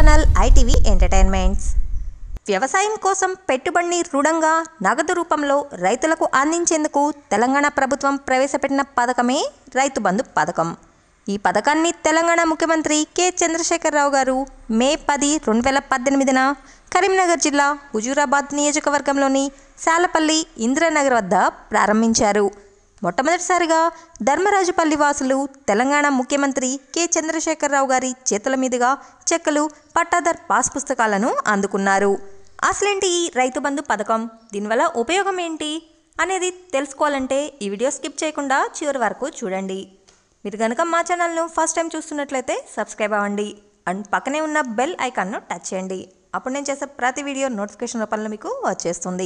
channel ITV entertainments వ్యవసాయం కోసం పెట్టుబడిని రుణంగా నగదు రూపంలో రైతులకు అందించేందుకు తెలంగాణ ప్రభుత్వం ప్రవేశపెట్టిన పథకమే రైతు బంధు పథకం ఈ పథకాన్ని తెలంగాణ ముఖ్యమంత్రి కె చంద్రశేఖరరావు గారు మే పది రెండు వేల పద్దెనిమిదిన కరీంనగర్ జిల్లా హుజూరాబాద్ నియోజకవర్గంలోని శాలపల్లి ఇందిరానగర్ వద్ద ప్రారంభించారు మొట్టమొదటిసారిగా ధర్మరాజుపల్లి వాసులు తెలంగాణ ముఖ్యమంత్రి కె చంద్రశేఖరరావు గారి చేతుల మీదుగా చెక్కులు పట్టాదార్ పాస్ పుస్తకాలను అందుకున్నారు అసలేంటి ఈ రైతు బంధు పథకం దీనివల్ల ఉపయోగం ఏంటి అనేది తెలుసుకోవాలంటే ఈ వీడియో స్కిప్ చేయకుండా చివరి వరకు చూడండి మీరు కనుక మా ఛానల్ను ఫస్ట్ టైం చూస్తున్నట్లయితే సబ్స్క్రైబ్ అవ్వండి అండ్ పక్కనే ఉన్న బెల్ ఐకాన్ను టచ్ చేయండి అప్పుడు నేను చేసే ప్రతి వీడియో నోటిఫికేషన్ రూపంలో మీకు వచ్చేస్తుంది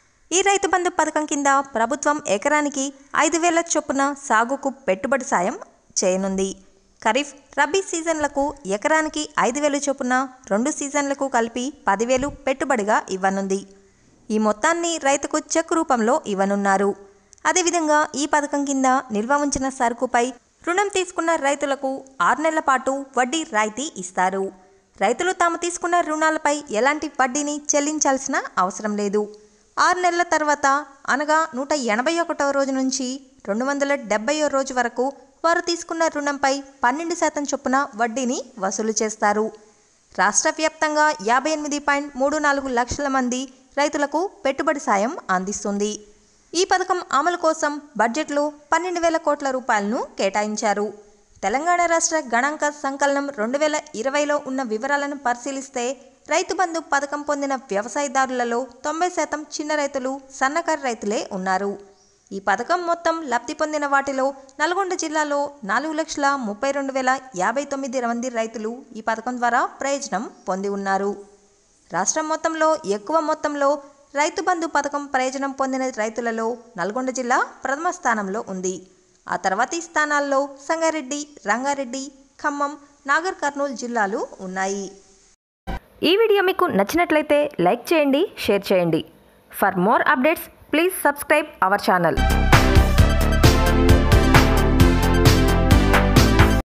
ఈ రైతు బంధు పథకం కింద ప్రభుత్వం ఎకరానికి ఐదు వేల చొప్పున సాగుకు పెట్టుబడి సాయం చేయనుంది ఖరీఫ్ రబీ సీజన్లకు ఎకరానికి ఐదు వేలు చొప్పున రెండు సీజన్లకు కలిపి పదివేలు పెట్టుబడిగా ఇవ్వనుంది ఈ మొత్తాన్ని రైతుకు చెక్ రూపంలో ఇవ్వనున్నారు అదేవిధంగా ఈ పథకం కింద నిల్వ ఉంచిన సరుకుపై రుణం తీసుకున్న రైతులకు ఆరు నెలల పాటు వడ్డీ రాయితీ ఇస్తారు రైతులు తాము తీసుకున్న రుణాలపై ఎలాంటి వడ్డీని చెల్లించాల్సిన అవసరం లేదు ఆరు నెలల తర్వాత అనగా నూట ఎనభై ఒకటవ రోజు నుంచి రెండు వందల డెబ్బైయో రోజు వరకు వారు తీసుకున్న రుణంపై పన్నెండు శాతం చొప్పున వడ్డీని వసూలు చేస్తారు రాష్ట్ర వ్యాప్తంగా యాభై ఎనిమిది పాయింట్ మూడు నాలుగు లక్షల మంది రైతులకు పెట్టుబడి సాయం అందిస్తుంది ఈ పథకం అమలు కోసం బడ్జెట్లో పన్నెండు వేల కోట్ల రూపాయలను కేటాయించారు తెలంగాణ రాష్ట్ర గణాంక సంకలనం రెండు వేల ఇరవైలో ఉన్న వివరాలను పరిశీలిస్తే రైతు బంధు పథకం పొందిన వ్యవసాయదారులలో తొంభై శాతం చిన్న రైతులు సన్నకారు రైతులే ఉన్నారు ఈ పథకం మొత్తం లబ్ధి పొందిన వాటిలో నల్గొండ జిల్లాలో నాలుగు లక్షల ముప్పై రెండు వేల యాభై తొమ్మిది మంది రైతులు ఈ పథకం ద్వారా ప్రయోజనం పొంది ఉన్నారు రాష్ట్రం మొత్తంలో ఎక్కువ మొత్తంలో రైతు బంధు పథకం ప్రయోజనం పొందిన రైతులలో నల్గొండ జిల్లా ప్రథమ స్థానంలో ఉంది ఆ తర్వాతి స్థానాల్లో సంగారెడ్డి రంగారెడ్డి ఖమ్మం నాగర్ కర్నూలు జిల్లాలు ఉన్నాయి ఈ వీడియో మీకు నచ్చినట్లయితే లైక్ చేయండి షేర్ చేయండి for more updates please subscribe our channel